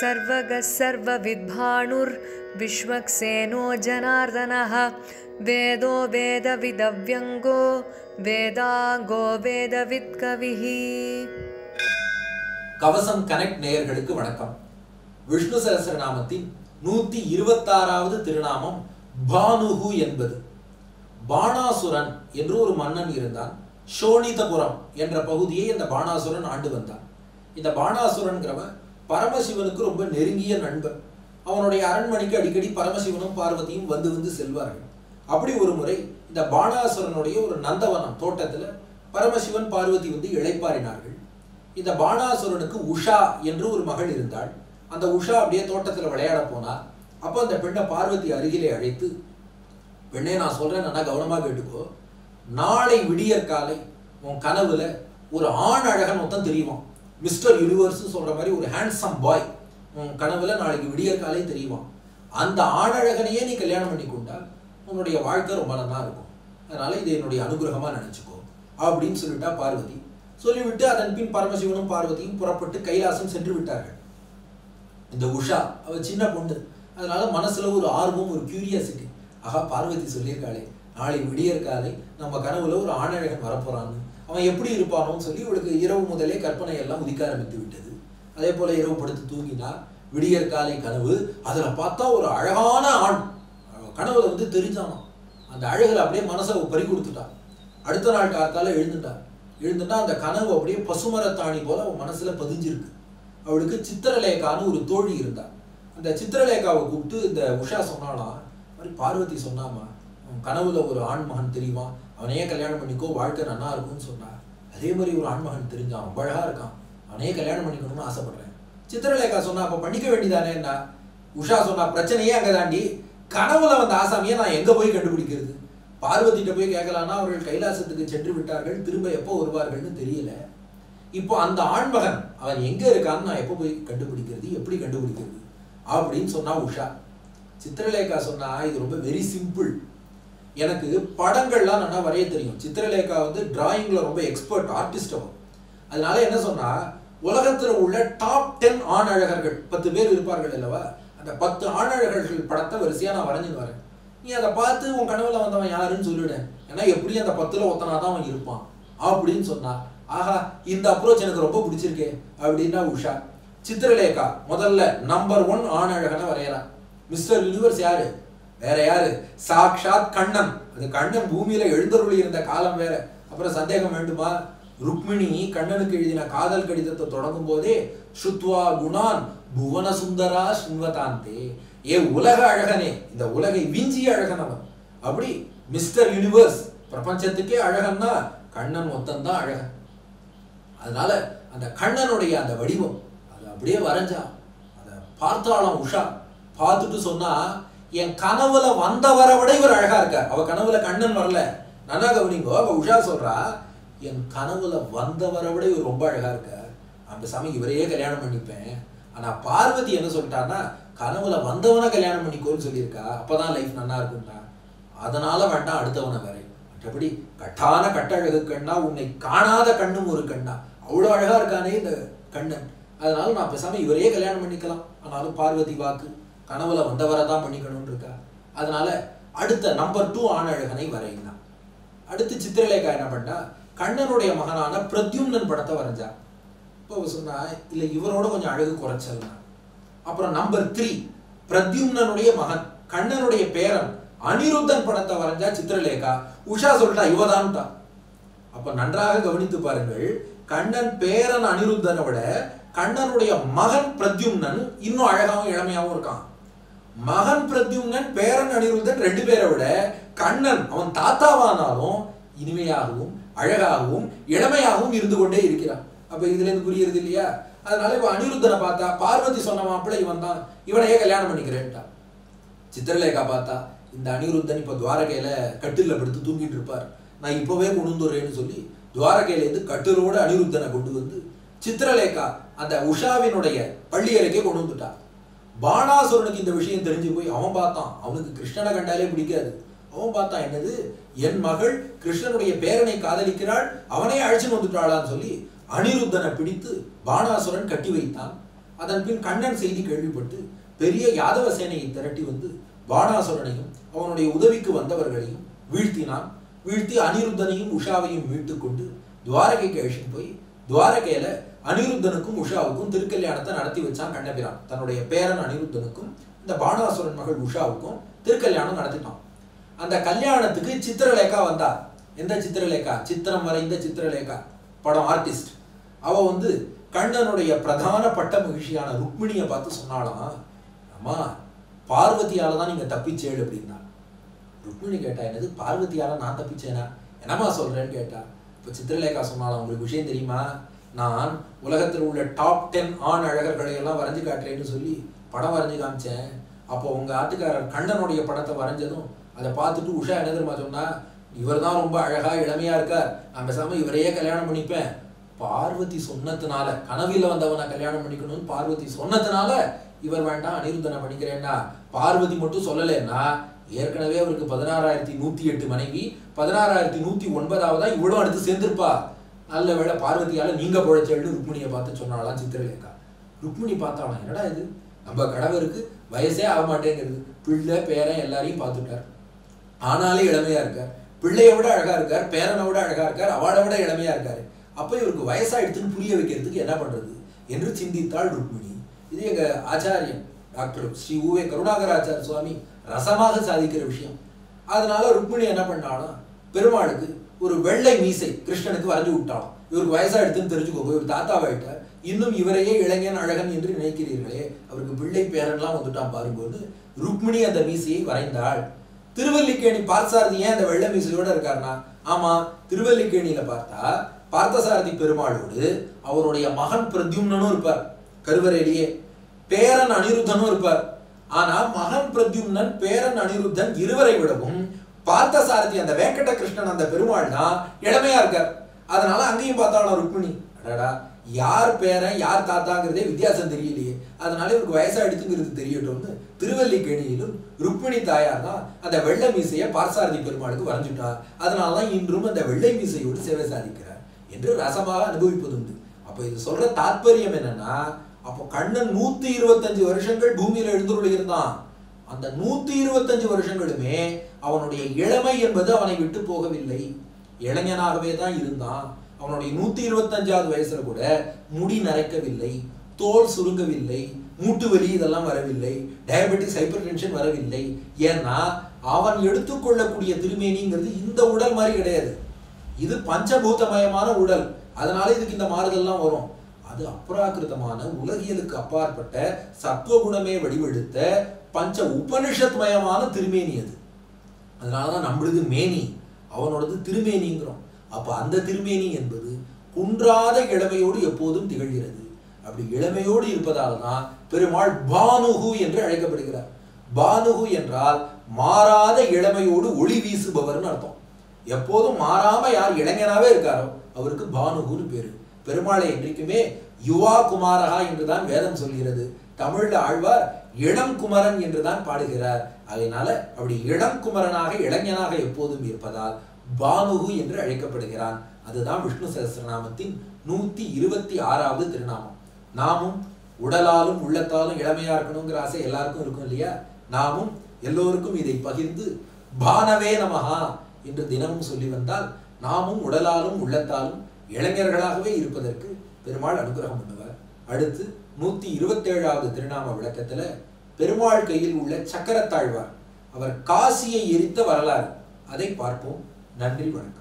सर्वगः सर्वविद्भाणुर्विश्वक्सेनो जनार्दनः वेदो वेदविदव्यङ्गो वेदाङ्गो वेदवित्कविः கவசம் கனெக்ட் நேயர்களுக்கு வணக்கம் விஷ்ணு சகஸ்ரநாமத்தின் நூத்தி இருபத்தாறாவது திருநாமம் பானுகு என்பது பாணாசுரன் என்று ஒரு மன்னன் இருந்தான் சோனிதபுரம் என்ற பகுதியை இந்த பாணாசுரன் ஆண்டு வந்தான் இந்த பாணாசுரன்கிறவன் பரமசிவனுக்கு ரொம்ப நெருங்கிய நண்பன் அவனுடைய அரண்மனைக்கு அடிக்கடி பரமசிவனும் பார்வதியும் வந்து வந்து செல்வார்கள் அப்படி ஒரு முறை இந்த பாணாசுரனுடைய ஒரு நந்தவனம் தோட்டத்துல பரமசிவன் பார்வதி வந்து இளைப்பாறினார்கள் இந்த பாணாசுரனுக்கு உஷா என்று ஒரு மகள் இருந்தாள் அந்த உஷா அப்படியே தோட்டத்துல விளையாட போனா அப்போ அந்த பெண்ணை பார்வதி அருகிலே அழைத்து பெண்ணே நான் சொல்றேன் நல்லா கவனமா கேட்டுக்கோ நாளை விடியற் காலை உன் கனவுல ஒரு ஆண் அழகன் மொத்தம் தெரியுவான் மிஸ்டர் யூனிவர்ஸ் சொல்ற மாதிரி ஒரு ஹேண்ட்ஸம் பாய் உன் கனவுல நாளைக்கு விடியற் காலை தெரியுவான் அந்த ஆணழகனையே நீ கல்யாணம் பண்ணி கொண்டால் உன்னுடைய வாழ்க்கை ரொம்ப நல்லா இருக்கும் அதனால இதை என்னுடைய அனுகிரகமா நினைச்சுக்கோ அப்படின்னு சொல்லிட்டா பார்வதி சொல்லிவிட்டு அதன் பின் பரமசிவனும் பார்வதியும் புறப்பட்டு கைலாசம் சென்று விட்டார்கள் இந்த உஷா அவ சின்ன பொண்ணு அதனால மனசுல ஒரு ஆர்வம் ஒரு கியூரியாசிட்டி ஆகா பார்வதி சொல்லியிருக்காளே நாளை விடியற் காலை நம்ம கனவுல ஒரு ஆணழகன் வரப்போறான்னு அவன் எப்படி இருப்பானோன்னு சொல்லி இவளுக்கு இரவு முதலே கற்பனை எல்லாம் உதிக்க ஆரம்பித்து விட்டது அதே போல இரவு படுத்து தூங்கினா விடியற் காலை கனவு அதுல பார்த்தா ஒரு அழகான ஆண் கனவுல வந்து தெரிஞ்சானாம் அந்த அழகுல அப்படியே மனசை பறி கொடுத்துட்டான் அடுத்த நாள் காத்தால எழுந்துட்டான் எழுந்துட்டா அந்த கனவு அப்படியே பசுமரத்தாணி போல அவன் மனசுல பதிஞ்சிருக்கு அவளுக்கு சித்திரலேகான்னு ஒரு தோழி இருந்தா அந்த சித்திரலேகாவை கூப்பிட்டு இந்த உஷா சொன்னாலாம் மாதிரி பார்வதி சொன்னாமா அவன் கனவுல ஒரு ஆண்மகன் தெரியுமா அவனையே கல்யாணம் பண்ணிக்கோ வாழ்க்கை நல்லா இருக்கும்னு சொன்னா அதே மாதிரி ஒரு ஆண்மகன் தெரிஞ்சான் ரொம்ப அழகா இருக்கான் அவனையே கல்யாணம் பண்ணிக்கணும்னு ஆசைப்படுறேன் சித்திரலேகா சொன்னா அப்ப பண்ணிக்க வேண்டியதானே என்ன உஷா சொன்னா பிரச்சனையே அங்கே தாண்டி கனவுல வந்த ஆசாமியை நான் எங்க போய் கண்டுபிடிக்கிறது பார்வதிட்ட போய் கேட்கலான்னா அவர்கள் கைலாசத்துக்கு சென்று விட்டார்கள் திரும்ப எப்போ வருவார்கள்னு தெரியல இப்போ அந்த ஆண்மகன் அவன் எங்க இருக்கான்னு நான் எப்போ போய் கண்டுபிடிக்கிறது எப்படி கண்டுபிடிக்கிறது அப்படின்னு சொன்னா உஷா சித்திரலேகா சொன்னா இது ரொம்ப வெரி சிம்பிள் எனக்கு படங்கள்லாம் நல்லா வரைய தெரியும் சித்திரலேகா வந்து டிராயிங்ல ரொம்ப எக்ஸ்பர்ட் ஆர்டிஸ்ட் அவன் அதனால என்ன சொன்னா உலகத்துல உள்ள டாப் டென் ஆண் அழகர்கள் பத்து பேர் இருப்பார்கள் அல்லவா அந்த பத்து ஆணழகர்கள் படத்தை வரிசையா நான் வரைஞ்சு வரேன் நீ அதை பார்த்து உன் கனவுல வந்தவன் யாருன்னு சொல்லிடு ஏன்னா எப்படியும் அந்த பத்துல ஒத்தனாதான் அவன் இருப்பான் அப்படின்னு சொன்னா ஆஹா இந்த அப்ரோச் எனக்கு ரொம்ப பிடிச்சிருக்கே அப்படின்னா உஷா சித்திரலேகா முதல்ல நம்பர் ஒன் ஆண் அழகனை வரையறான் மிஸ்டர் யூனிவர்ஸ் யாரு வேற யாரு சாக்ஷாத் கண்ணன் அது கண்ணன் பூமியில எழுந்தருளி இருந்த காலம் வேற அப்புறம் சந்தேகம் வேண்டுமா ருக்மிணி கண்ணனுக்கு எழுதின காதல் கடிதத்தை தொடங்கும் போதே சுத்வா குணான் புவன சுந்தரா சுன்வதாந்தே ஏ உலக அழகனே இந்த உலகை விஞ்சிய அழகன் அவன் அப்படி மிஸ்டர் யூனிவர்ஸ் பிரபஞ்சத்துக்கே அழகன்னா கண்ணன் மொத்தம்தான் அழகன் அதனால அந்த கண்ணனுடைய அந்த வடிவம் அதை அப்படியே வரைஞ்சா அதை பார்த்தாளாம் உஷா பார்த்துட்டு சொன்னா என் கனவுல வந்தவரை விட இவர் அழகா இருக்கார் அவ கனவுல கண்ணன் வரல நல்லா கவனிங்கோ அவ உஷா சொல்றா என் கனவுல வந்தவரை விட இவர் ரொம்ப அழகா இருக்கார் அந்த சாமி இவரையே கல்யாணம் பண்ணிப்பேன் ஆனா பார்வதி என்ன சொல்லிட்டான்னா கனவுல வந்தவனை கல்யாணம் பண்ணிக்கோன்னு சொல்லியிருக்கா அப்பதான் லைஃப் நல்லா இருக்கும்டா அதனால வேண்டாம் அடுத்தவனை வரை மற்றபடி கட்டான கட்டழகு கண்ணா உன்னை காணாத கண்ணும் ஒரு கண்ணா அவ்வளோ அழகா இருக்கானே இந்த கண்ணன் அதனால நான் பேசாம இவரையே கல்யாணம் பண்ணிக்கலாம் ஆனாலும் பார்வதி வாக்கு கனவுல வந்தவரை தான் பண்ணிக்கணும்னு இருக்கா அதனால அடுத்த நம்பர் டூ ஆணழகனை வரையினான் அடுத்து சித்திரலேகா என்ன பண்ணா கண்ணனுடைய மகனான பிரத்யும்னன் படத்தை வரைஞ்சா இப்போ சொன்னா இல்ல இவரோட கொஞ்சம் அழகு குறைச்சல்னா அப்புறம் நம்பர் த்ரீ பிரத்யும்னனுடைய மகன் கண்ணனுடைய பேரன் அனிருத்தன் படத்தை வரைஞ்சா சித்திரலேகா உஷா சொல்லிட்டா இவதான்ட்டா அப்ப நன்றாக கவனித்து பாருங்கள் கண்ணன் பேரன் அனிருத்தனை விட கண்ணனுடைய மகன் பிரத்யும்னன் இன்னும் அழகாவும் இளமையாவும் இருக்கான் மகன் பிரத்யும்னன் பேரன் அனிருத்தன் ரெண்டு பேரை விட கண்ணன் அவன் தாத்தாவானாலும் இனிமையாகவும் அழகாகவும் இளமையாகவும் இருந்து கொண்டே இருக்கிறான் அப்ப இதுல இருந்து புரியுறது இல்லையா அதனால இப்ப அனிருத்தனை பார்த்தா பார்வதி சொன்ன மாப்பிள்ளை இவன் தான் இவனையே கல்யாணம் பண்ணிக்கிறேன்ட்டா சித்திரலேகா பார்த்தா இந்த அனிருத்தன் இப்ப துவாரகையில கட்டில படுத்து தூங்கிட்டு இருப்பார் நான் இப்பவே கொண்டு வந்துடுறேன்னு சொல்லி துவாரகையில இருந்து கட்டிலோட அனிருத்தனை கொண்டு வந்து சித்திரலேகா அந்த உஷாவினுடைய பள்ளி அறைக்கே கொண்டு வந்துட்டா பாணாசுரனுக்கு இந்த விஷயம் தெரிஞ்சு போய் அவன் பார்த்தான் அவனுக்கு கிருஷ்ணனை கண்டாலே பிடிக்காது அவன் பார்த்தான் என்னது என் மகள் கிருஷ்ணனுடைய பேரனை காதலிக்கிறாள் அவனே அழைச்சுன்னு வந்துட்டாளான்னு சொல்லி அனிருத்தனை பிடித்து பாணாசுரன் கட்டி வைத்தான் அதன் பின் கண்ணன் செய்தி கேள்விப்பட்டு பெரிய யாதவ சேனையை திரட்டி வந்து பாணாசுரனையும் அவனுடைய உதவிக்கு வந்தவர்களையும் வீழ்த்தினான் வீழ்த்தி அனிருத்தனையும் உஷாவையும் மீட்டு கொண்டு துவாரகைக்கு அழிச்சுட்டு போய் துவாரகையில அனிருத்தனுக்கும் உஷாவுக்கும் திருக்கல்யாணத்தை நடத்தி வச்சான் கண்ணபிரான் தன்னுடைய பேரன் அனிருத்தனுக்கும் இந்த பாணாசுரன் மகள் உஷாவுக்கும் திருக்கல்யாணம் நடத்திட்டான் அந்த கல்யாணத்துக்கு சித்திரலேகா வந்தா எந்த சித்திரலேகா சித்திரம் வரைந்த சித்திரலேகா படம் ஆர்டிஸ்ட் அவ வந்து கண்ணனுடைய பிரதான பட்ட மகிழ்ச்சியான ருக்மிணியை பார்த்து சொன்னாலாம் அம்மா பார்வதியால தான் நீங்க தப்பிச்சேள் அப்படின்னா ருக்மிணி கேட்டா என்னது பார்வதியால நான் தப்பிச்சேனா என்னம்மா சொல்றேன்னு கேட்டா இப்ப சித்திரலேகா சொன்னாலும் உங்களுக்கு விஷயம் தெரியுமா நான் உலகத்தில் உள்ள டாப் டென் ஆண் அழகர்களை எல்லாம் வரைஞ்சு காட்டுறேன்னு சொல்லி படம் வரைஞ்சு காமிச்சேன் அப்போ உங்க ஆத்துக்காரர் கண்ணனுடைய படத்தை வரைஞ்சதும் அதை பார்த்துட்டு உஷா என்ன தெரியுமா சொன்னா இவர் தான் ரொம்ப அழகா இளமையா இருக்கார் நான் பேசாம இவரையே கல்யாணம் பண்ணிப்பேன் பார்வதி சொன்னதுனால கனவில வந்தவனை கல்யாணம் பண்ணிக்கணும்னு பார்வதி சொன்னதுனால இவர் வேண்டாம் அனிருத்தனை பண்ணிக்கிறேன்னா பார்வதி மட்டும் சொல்லலைன்னா ஏற்கனவே அவருக்கு பதினாறாயிரத்தி நூத்தி எட்டு மனைவி பதினாறாயிரத்தி நூத்தி ஒன்பதாவதா இவ்வளவு அடுத்து சேர்ந்திருப்பா நல்ல வேளை பார்வதியால நீங்க பொழைச்சேன்னு ருக்மிணியை பார்த்து சொன்னாலாம் சித்திரலேகா ருக்மிணி பார்த்தாலாம் என்னடா இது நம்ம கடவுருக்கு வயசே ஆக மாட்டேங்கிறது பிள்ளை பேரன் எல்லாரையும் பார்த்துட்டார் ஆனாலே இளமையா இருக்கார் பிள்ளையை விட அழகா இருக்கார் பேரனை விட அழகா இருக்கார் அவளை விட இளமையா இருக்காரு அப்ப இவருக்கு வயசாயிடுத்துன்னு புரிய வைக்கிறதுக்கு என்ன பண்றது என்று சிந்தித்தாள் ருக்மிணி இது எங்க ஆச்சாரியன் டாக்டர் ஸ்ரீ ஊவே கருணாகராச்சார சுவாமி ரசமாக சாதிக்கிற விஷயம் அதனால ருக்மிணி என்ன பண்ணாலும் பெருமாளுக்கு ஒரு வெள்ளை மீசை கிருஷ்ணனுக்கு வரைஞ்சு விட்டாலும் இவருக்கு வயசாயிடுத்துன்னு தெரிஞ்சுக்கோங்க இவர் தாத்தாவாயிட்டார் இன்னும் இவரையே இளைஞன் அழகன் என்று நினைக்கிறீர்களே அவருக்கு பிள்ளை பேரன்லாம் வந்துட்டான் பாரும்போது ருக்மிணி அந்த மீசையை வரைந்தாள் திருவல்லிக்கேணி பார்த்தசாரதி ஏன் அந்த வெள்ளை மீசையோட இருக்காருனா ஆமா திருவல்லிக்கேணியில பார்த்தா பார்த்தசாரதி பெருமாளோடு அவருடைய மகன் பிரத்யும்னனும் இருப்பார் கருவறையிலேயே பேரன் அனிருத்தனும் இருப்பார் ஆனா மகன் பிரத்யும்னன் பேரன் அனிருத்தன் இருவரை விடவும் பார்த்தசாரதி அந்த வெங்கட கிருஷ்ணன் அந்த பெருமாள் தான் இளமையா இருக்கார் அதனால அங்கேயும் பார்த்தாலும் ருக்மிணி அடடா யார் பேரன் யார் தாத்தாங்கிறதே வித்தியாசம் தெரியலையே அதனால இவருக்கு வயசாயிடுச்சுங்கிறது தெரியட்டும்னு திருவல்லிக்கேணியிலும் ருக்மிணி தாயார் தான் அந்த வெள்ளை மீசையை பார்சாரதி பெருமாளுக்கு வரைஞ்சுட்டார் அதனால தான் இன்றும் அந்த வெள்ளை மீசையோடு சேவை சாதிக்கிறார் என்று ரசமாக அனுபவிப்பதுண்டு அப்ப இது சொல்ற தாத்பரியம் என்னன்னா அப்போ கண்ணன் நூத்தி இருபத்தஞ்சு வருஷங்கள் பூமியில எழுந்துள்ள இருந்தான் அந்த நூத்தி இருபத்தஞ்சு வருஷங்களுமே அவனுடைய இளமை என்பது அவனை விட்டு போகவில்லை இளைஞனாகவே தான் இருந்தான் அவனுடைய நூத்தி இருபத்தஞ்சாவது வயசுல கூட முடி நரைக்கவில்லை தோல் சுருங்கவில்லை மூட்டு வலி இதெல்லாம் வரவில்லை டயபெட்டிஸ் ஹைப்பர் டென்ஷன் வரவில்லை ஏன்னா அவன் எடுத்துக்கொள்ளக்கூடிய திருமேனிங்கிறது இந்த உடல் மாதிரி கிடையாது இது பஞ்சபூதமயமான உடல் அதனால இதுக்கு இந்த மாறுதல்லாம் வரும் அது அப்ராகிருதமான உலகியலுக்கு அப்பாற்பட்ட சத்துவகுணமே வடிவெடுத்த பஞ்ச உபனிஷத் மயமான திருமேனி அது அதனாலதான் நம்மளுது மேனி அவனோடது திருமேனிங்கிறோம் அப்ப அந்த திருமேனி என்பது குன்றாத இளமையோடு எப்போதும் திகழ்கிறது அப்படி இளமையோடு இருப்பதால தான் பெருமாள் பானுகு என்று அழைக்கப்படுகிறார் பானுகு என்றால் மாறாத இளமையோடு ஒளி வீசுபவர்னு அர்த்தம் எப்போதும் மாறாம யார் இளைஞனாவே இருக்காரோ அவருக்கு பானுகுன்னு பேரு பெருமாளை என்றைக்குமே யுவா குமாரகா என்றுதான் வேதம் சொல்கிறது தமிழ்ல ஆழ்வார் இளம் குமரன் என்றுதான் பாடுகிறார் அதனால அப்படி இளம் குமரனாக இளைஞனாக எப்போதும் இருப்பதால் பானுகு என்று அழைக்கப்படுகிறான் அதுதான் விஷ்ணு சகஸ்ரநாமத்தின் நூத்தி இருபத்தி ஆறாவது திருநாமம் நாமும் உடலாலும் உள்ளத்தாலும் இளமையா இருக்கணுங்கிற ஆசை எல்லாருக்கும் இருக்கும் இல்லையா நாமும் எல்லோருக்கும் இதை பகிர்ந்து பானவே நமஹா என்று தினமும் சொல்லி வந்தால் நாமும் உடலாலும் உள்ளத்தாலும் இளைஞர்களாகவே இருப்பதற்கு பெருமாள் அனுகிரகம் பண்ணுவார் அடுத்து நூத்தி இருபத்தேழாவது திருநாம விளக்கத்துல பெருமாள் கையில் உள்ள சக்கரத்தாழ்வார் அவர் காசியை எரித்த வரலாறு அதை பார்ப்போம் நன்றி வணக்கம்